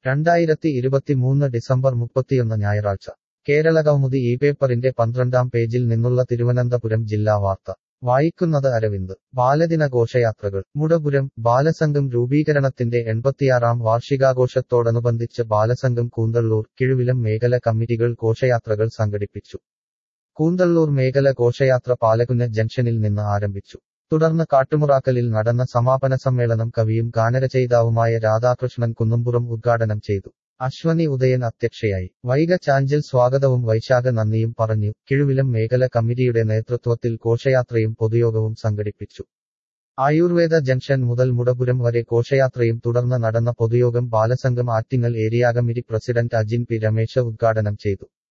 രണ്ടായിരത്തി ഇരുപത്തിമൂന്ന് ഡിസംബർ മുപ്പത്തിയൊന്ന് ഞായറാഴ്ച കേരള കൗമുദി ഈ പേപ്പറിന്റെ പന്ത്രണ്ടാം പേജിൽ നിന്നുള്ള തിരുവനന്തപുരം ജില്ലാ വാർത്ത വായിക്കുന്നത് അരവിന്ദ് ബാലദിന ഘോഷയാത്രകൾ മുടപുരം ബാലസംഘം രൂപീകരണത്തിന്റെ എൺപത്തിയാറാം വാർഷികാഘോഷത്തോടനുബന്ധിച്ച് ബാലസംഘം കൂന്തള്ളൂർ കിഴുവിലം മേഖല കമ്മിറ്റികൾ ഘോഷയാത്രകൾ സംഘടിപ്പിച്ചു കൂന്തള്ളൂർ മേഖല ഘോഷയാത്ര പാലക്കുന്ന് ജംഗ്ഷനിൽ നിന്ന് ആരംഭിച്ചു തുടർന്ന് കാട്ടുമുറാക്കലിൽ നടന്ന സമാപന സമ്മേളനം കവിയും ഗാനരചയിതാവുമായ രാധാകൃഷ്ണൻ കുന്നുംപുറം ഉദ്ഘാടനം ചെയ്തു അശ്വനി ഉദയൻ അധ്യക്ഷയായി വൈഗ ചാഞ്ചൽ സ്വാഗതവും വൈശാഖ നന്ദിയും പറഞ്ഞു കിഴുവിലം മേഖല കമ്മിറ്റിയുടെ നേതൃത്വത്തിൽ ഘോഷയാത്രയും പൊതുയോഗവും സംഘടിപ്പിച്ചു ആയുർവേദ ജംഗ്ഷൻ മുതൽ മുടപുരം വരെ ഘോഷയാത്രയും തുടർന്ന് നടന്ന പൊതുയോഗം Balasangham Attingal area committee president Ajin P Ramesha ഉദ്ഘാടനം ചെയ്തു